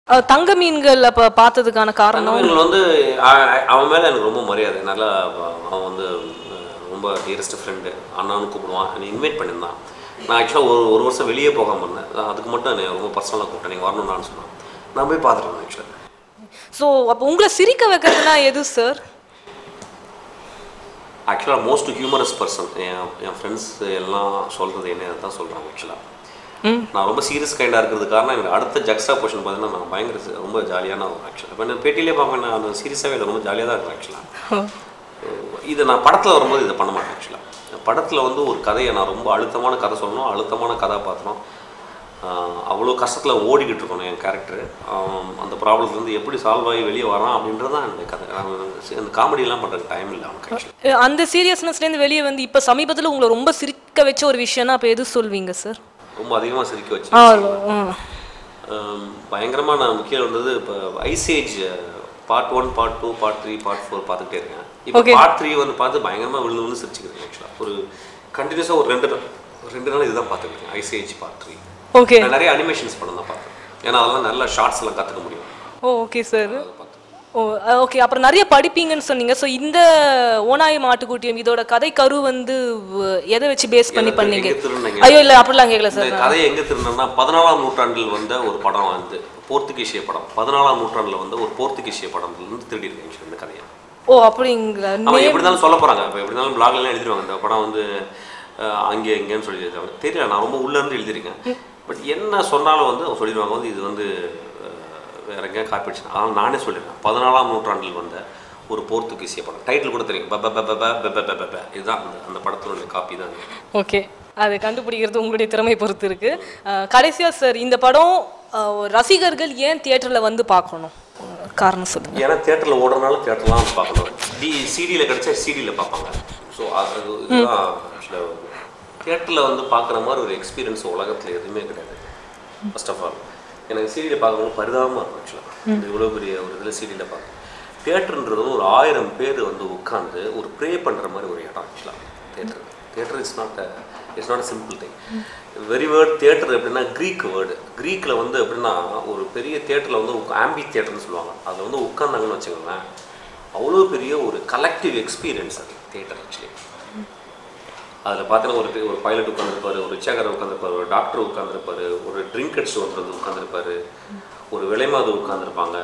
அஹ், தங்க மீன்கள் அப்ப பார்த்ததுக்கான காரணம் இவங்க வந்து அ- அவன் மேலே எனக்கு ரொம்ப மரியாதை நல்லா அவ- அவன் வந்து அஹ், ரொம்ப டியரஸ்ட் ஃப்ரெண்டு அண்ணான்னு கூப்பிடுவான் என்னை இன்வைட் பண்ணியிருந்தான் நான் ஆக்சுவலாக ஒரு ஒரு வருஷம் வெளியே போகாமல் இருந்தேன் நான் அதுக்கு மட்டும் என்னை ரொம்ப பர்சனலாக கூப்பிட்டேன் நீங்கள் வரணும்னு நான் சொன்னான் நான் போய் பார்த்துருவேன் ஆக்சுவலாக ஸோ அப்போ உங்களை சிரிக்க வைக்கிறதுனா எது சார் ஆக்சுவலாக மோஸ்ட் ஹியூமரஸ் பர்சன் என் என் ஃப்ரெண்ட்ஸ் எல்லாம் சொல்கிறது என்ன தான் சொல்கிறாங்க ஆக்சுவலாக நான் ரொம்ப சீரியஸ் கைண்டாக இருக்கிறது காரணம் எனக்கு அடுத்த ஜக்ஸ்டா போர்ஷன் பார்த்தீங்கன்னா நான் பயங்கர சி- ரொம்ப ஜாலியான ஒரு ஆக்சுவலாக இப்போ நான் பேட்டியிலே பார்ப்பேன் நான் அந்த சீரியஸாகவே இல்லை ரொம்ப ஜாலியாக தான் இருக்கேன் ஆக்சுவலாக இது நான் படத்தில் வரும்போது இதை பண்ண மாட்டேன் ஆக்சுவலாக படத்தில் வந்து ஒரு கதையை நான் ரொம்ப அழுத்தமான கதை சொல்லணும் அழுத்தமான கதாபாத்திரம் ஆஹ் அவ்வளோ கஷ்டத்தில் ஓடிக்கிட்டு இருக்கணும் என் கேரக்டர் அந்த ப்ராப்ளத்துலேருந்து எப்படி சால்வ் ஆகி வெளியே வரான் அப்படின்றது தான் என்னுடைய கதை நான் அந்த காமெடியெல்லாம் பண்ணுறதுக்கு டைம் இல்லை அவனுக்கு ஆக்சுவலாக அஹ், அந்த சீரியஸ்னஸ்லேருந்து வெளியே வந்து இப்போ சமீபத்தில் உங்களை ரொம்ப சிரிக்க வச்ச ஒரு விஷயம்னா அப்போ எது சொல்வீங்க சார் ரொம்ப அதிகமாக சிரிக்க வச்சு ஆ பயங்கரமாக நான் கீழே வந்தது இப்போ ஐசேஜ் part one part two part three part four பார்த்துக்கிட்டே இருக்கேன் இப்போ Okay. பார்ட் த்ரீ வந்து பார்த்து பயங்கரமாக விழுந்து விழுந்து சிரிச்சுக்கிறேன் ஆக்சுவலாக ஒரு கண்டினியூஸாக ஒரு ரெண்டு நா- ஒரு ரெண்டு நாள் இதுதான் பார்த்துருக்கேன் ஐசேஜ் பார்ட் த்ரீ ஓகே நான் நிறைய அனிமேஷன்ஸ் படம் தான் பார்த்தேன் ஏன்னா அதெல்லாம் நல்ல ஷார்ட்ஸ் எல்லாம் கற்றுக்க முடியும் ஓ ஓகே சார் அதை பார்த்து ஓ ஓகே அப்புறம் நிறைய படிப்பீங்கன்னு சொன்னீங்க ஸோ இந்த ஓனாய் மாட்டுக்குட்டியம் இதோட கதை கரு வந்து வ- எதை வச்சு பேஸ் பண்ணி எனக்கு பண்ணீங்க எங்க திருநங்கைங்க? ஐயோ இல்லை அப்படிலாம் கேட்கல இந்த சார் கதையை எங்கே திருநன்னா பதினாலாம் நூற்றாண்டில் வந்த ஒரு படம் வந்து போர்த்துகீசிய படம் பதினாலாம் நூற்றாண்டில் வந்து ஒரு போர்த்துகீசிய படம்லேருந்து திருடி இருக்கேன் இந்த கதையை ஓ அப்படிங்களா அவன் எப்படி இருந்தாலும் சொல்ல போறாங்க இப்போ எப்படி இருந்தாலும் பிளாக்லாம் எழுதிருவாங்க இந்த படம் வந்து அஹ், அங்கே இங்கேன்னு சொல்லி எழுதுவாங்க தெரியல நான் ரொம்ப உள்ள இருந்து எழுதிருக்கேன் பட் என்ன சொன்னாலும் வந்து அவங்க சொல்லிடுவாங்க வந்து இது வந்து அஹ், வேற எங்கேயா காப்பி அடிச்சு ஆனால் நானே சொல்லிடுறேன் பதினாலாம் நூற்றாண்டில் வந்த ஒரு போர்த்துகீசிய படம் டைட்டில் கூட தெரியும் ப ப ப ப ப ப ப ப ப. இதுதான் அந்த அந்த படத்தினுடைய காப்பி தான் இது. ஓகே அது கண்டுபிடிக்கிறது உங்களுடைய திறமை பொறுத்து இருக்கு அஹ், கடைசியா சார் இந்த படம் அஹ், ரசிகர்கள் ஏன் தியேட்டர்ல வந்து பார்க்கணும் காரணம் சொல்லுங்க ஏன்னா தேட்டரில் ஓடுறதுனால தேட்டர்லாம் வந்து பார்க்கணும் டி சிடியில் கிடைச்சா சிடியில் பார்ப்பாங்க ஸோ அது இதுதான் ஆக்சுவலாக தேட்டரில் வந்து பார்க்குற மாதிரி ஒரு எக்ஸ்பீரியன்ஸ் உலகத்தில் எதுவுமே கிடையாது ஃபர்ஸ்ட் ஆஃப் ஆல் எனக்கு சிடியில் பார்க்கும்போது பரிதாபமாக இருக்கும் ஆக்சுவலாக இவ்வளோ பெரிய ஒரு இதில் சிடியில் பார்க்க தேட்டருன்றது வந்து ஒரு ஆயிரம் பேர் வந்து உட்காந்து ஒரு ப்ரே பண்ணுற மாதிரி ஒரு இடம் ஆக்சுவலாக theatre theatre it's not it's not simple thing very word theatre எப்படின்னா க்ரீக் வேர்டு க்ரீக்கில் வந்து எப்படின்னா ஒரு பெரிய தேட்டரில் வந்து ஆம்பி தேட்டர்னு சொல்லுவாங்க அதில் வந்து உட்காந்தாங்கன்னு வச்சுக்கோங்களேன் அவ்வளோ பெரிய ஒரு கலெக்டிவ் எக்ஸ்பீரியன்ஸ் அது தேட்டர் ஆக்சுவலி அதில் பார்த்தீங்கன்னா ஒரு பெ- ஒரு பைலட் உட்காந்துருப்பாரு ஒரு ரிச்சாக்காரர் உட்காந்துருப்பாரு ஒரு டாக்டர் உட்காந்துருப்பாரு ஒரு ட்ரிங்க் அடிச்சு ஒருத்தர் உட்காந்துருப்பாரு ஒரு விலைமாது உட்காந்துருப்பாங்க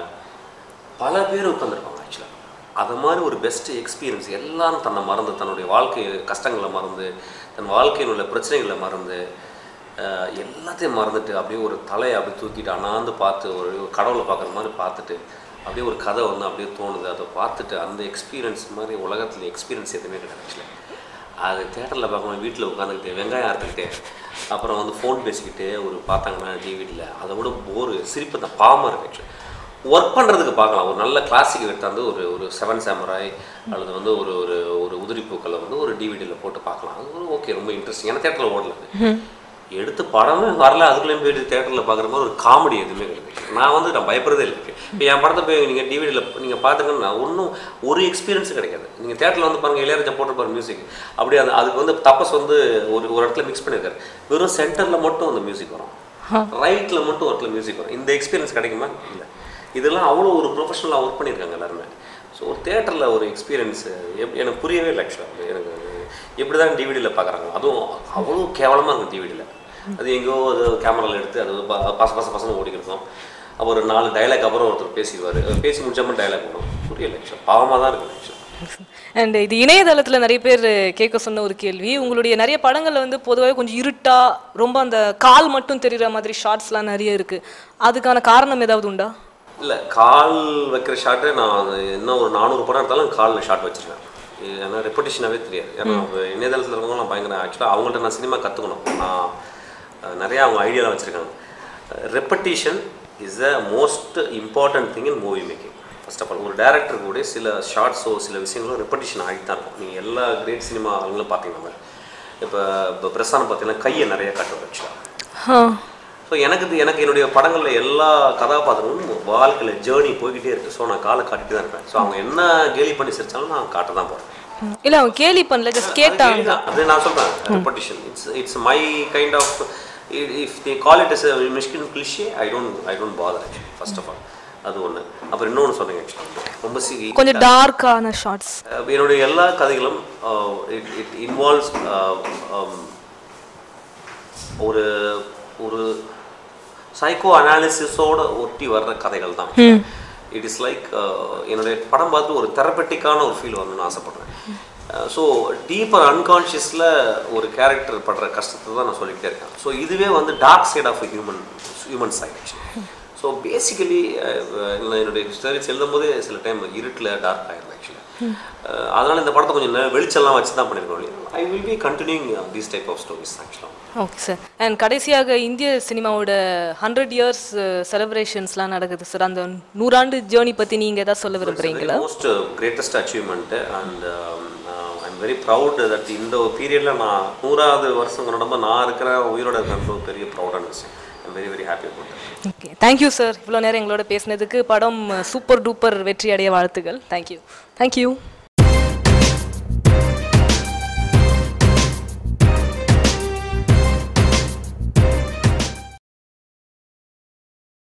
பல பேர் உட்காந்துருப்பாங்க ஆக்சுவலாக அது மாதிரி ஒரு பெஸ்ட் எக்ஸ்பீரியன்ஸ் எல்லாரும் தன்னை மறந்து தன்னுடைய வாழ்க்கை கஷ்டங்களை மறந்து தன் வாழ்க்கையில் உள்ள பிரச்சனைகளை மறந்து அஹ், எல்லாத்தையும் மறந்துட்டு அப்படியே ஒரு தலையை அப்படியே தூக்கிட்டு அண்ணாந்து பார்த்து ஒரு கடவுளை பார்க்குற மாதிரி பார்த்துட்டு அப்படியே ஒரு கதை வந்து அப்படியே தோணுது அதை பார்த்துட்டு அந்த எக்ஸ்பீரியன்ஸ் மாதிரி உலகத்தில் எக்ஸ்பீரியன்ஸ் எதுவுமே கிடையாது ஆக்சுவலாக அது தேட்டரில் பார்க்கணும் வீட்டில் உட்காந்துக்கிட்டு வெங்காயம் அறுத்துக்கிட்டு அப்புறம் வந்து ஃபோன் பேசிக்கிட்டு ஒரு பார்த்தாங்கன்னா டிவிடியில் அதை விட போர் சிரிப்பு தான் பாவமாக இருக்கு ஆக்சுவலி ஒர்க் பண்ணுறதுக்கு பார்க்கலாம் ஒரு நல்ல கிளாசிக் எடுத்தாந்து ஒரு ஒரு செவன் சாமுராய் அல்லது வந்து ஒரு ஒரு ஒரு உதிரி பூக்களை வந்து ஒரு டிவிடியில் போட்டு பார்க்கலாம் அது ஓகே ரொம்ப இன்ட்ரெஸ்டிங் ஏன்னா தேட்டரில் ஓடல அது. எடுத்து படமே வரல அதுக்குள்ளேயும் போயிட்டு தேட்டரில் பார்க்குற மாதிரி ஒரு காமெடி எதுவுமே கிடையாது நான் வந்து நான் பயப்படுறதே இல்லை இப்போ என் படத்தை போய் நீங்கள் டிவிடியில் நீங்கள் பார்த்துங்கன்னா ஒன்றும் ஒரு எக்ஸ்பீரியன்ஸ் கிடைக்காது நீங்கள் தேட்டரில் வந்து பாருங்கள் இளையராஜா போட்டிருப்பாரு மியூசிக் அப்படியே அந்த அதுக்கு வந்து தப்பஸ் வந்து ஒரு ஒரு இடத்துல மிக்ஸ் பண்ணியிருக்காரு வெறும் சென்டரில் மட்டும் அந்த மியூசிக் வரும் ரைட்டில் மட்டும் ஒரு இடத்துல மியூசிக் வரும் இந்த எக்ஸ்பீரியன்ஸ் கிடைக்குமா இல்லை இதெல்லாம் அவ்வளோ ஒரு ப்ரொஃபஷனலாக ஒர்க் பண்ணியிருக்காங்க எல்லாருமே ஸோ ஒரு தேட்டரில் ஒரு எக்ஸ்பீரியன்ஸ் எனக்கு புரியவே இல்லை ஆக்சுவலாக எனக்கு எப்படி தான் டிவிடியில் பார்க்குறாங்க அதுவும் அவ்வளோ கேவலமாக இருக்கும் டிவிடியில் அது எங்கேயோ அது கேமராவில் எடுத்து அது ப- பச பச பசங்க ஓடிக்கிருக்கும் அப்புறம் ஒரு நாலு டைலாக் அப்புறம் ஒருத்தர் பேசிடுவார் பேசி முடிச்சாமல் டைலாக் வரும் புரியல ஆக்சுவலாக பாவமாக தான் இருக்கும் ஆக்சுவலாக அண்ட் இது இணையதளத்துல நிறைய பேர் கேட்க சொன்ன ஒரு கேள்வி உங்களுடைய நிறைய படங்கள்ல வந்து பொதுவாக கொஞ்சம் இருட்டா ரொம்ப அந்த கால் மட்டும் தெரியுற மாதிரி ஷார்ட்ஸ்லாம் நிறைய இருக்கு அதுக்கான காரணம் ஏதாவது உண்டா இல்லை கால் வைக்கிற ஷாட்டு நான் அது இன்னும் ஒரு நானூறு படம் எடுத்தாலும் காலில் ஷாட் வச்சிருக்கேன் இது ஏன்னா ரெப்படேஷனாகவே தெரியாது ஏன்னா இப்ப இணையதளத்தில் இருக்கவங்களாம் பயங்கர ஆக்சுவலாக அவங்கள்ட்ட நான் சினிமா கற்றுக்கணும் நான் அஹ், நிறையா அவங்க ஐடியாலாம் வச்சுருக்காங்க repetition is the most important thing in movie making first of all ஒரு டேரக்டர் கூட சில ஷார்ட்ஸோ சில விஷயங்களோ ரெப்படேஷன் ஆகிட்டு தான் இருக்கும் நீங்கள் எல்லா கிரேட் சினிமா அவங்களும் பார்த்தீங்கன்னா இப்போ இப்போ பிரசானம் பார்த்தீங்கன்னா கையை நிறைய காட்டுவார் ஆக்சுவலாக ஸோ எனக்கு இது எனக்கு என்னுடைய படங்களில் எல்லா கதாபாத்திரமும் வாழ்க்கையில் ஜேர்னி போய்கிட்டே இருக்குது ஸோ நான் காலை காட்டிட்டு தான் இருப்பேன் ஸோ அவங்க என்ன கேலி பண்ணி சிரிச்சாலும் நான் காட்ட தான் போகிறேன் இல்ல அவங்க கேலி பண்ணல ஜஸ்ட் கேட்டாங்க அது நான் சொல்கிறேன் repetition it's it's my kind of if they call it as Mysskin cliche I don't I don't bother actually first of all அது ஒன்று அப்புறம் இன்னொன்று சொன்னீங்க ஆக்சுவலி ரொம்ப சி கொஞ்சம் டார்க்கான ஷார்ட்ஸ் அஹ் என்னுடைய எல்லா கதைகளும் இட் இட் இன்வால்வ்ஸ் ஒரு ஒரு சைக்கோ அனாலிசிஸோட ஒட்டி வர்ற கதைகள் தான் இட் இஸ் லைக் என்னுடைய படம் பார்த்து ஒரு தெரப்பட்டிக்கான ஒரு ஃபீல் வரணும்னு ஆசைப்படுறேன் ஸோ டீப்பர் அன்கான்ஷியஸில் ஒரு கேரக்டர் படுற கஷ்டத்தை தான் நான் சொல்லிக்கிட்டே இருக்கேன் ஸோ இதுவே வந்து dark side of human human side so basically என்னுடைய ஸ்டோரிஸ் எழுதும் போதே சில டைம் இருட்டில் டார்க் ஆயிடும் ஆக்சுவலி அதனால் இந்த படத்தை கொஞ்சம் நெ- வெளிச்சம்லாம் வச்சு தான் பண்ணியிருக்கோம் I will be continuing these type of stories ஆக்சுவலாக ஓகே சார் அண்ட் கடைசியாக இந்திய சினிமாவோட ஹண்ட்ரட் இயர்ஸ் செலிப்ரேஷன்ஸ்லாம் நடக்குது சார் அந்த நூறாண்டு ஜேர்னி பற்றி நீங்கள் ஏதாவது சொல்ல விரும்புகிறீங்களா most greatest achievement and I'm very proud that இந்த பீரியடில் நான் நூறாவது வருஷம் கொண்டாடும்போது நான் இருக்கிற உயிரோட இருக்கிற ஒரு பெரிய ப்ரௌடான விஷயம் I'm very very happy about okay thank you sir இவ்வளோ நேரம் எங்களோட பேசினதுக்கு படம் சூப்பர் டூப்பர் வெற்றி அடைய வாழ்த்துக்கள் தேங்க்யூ தேங்க்யூ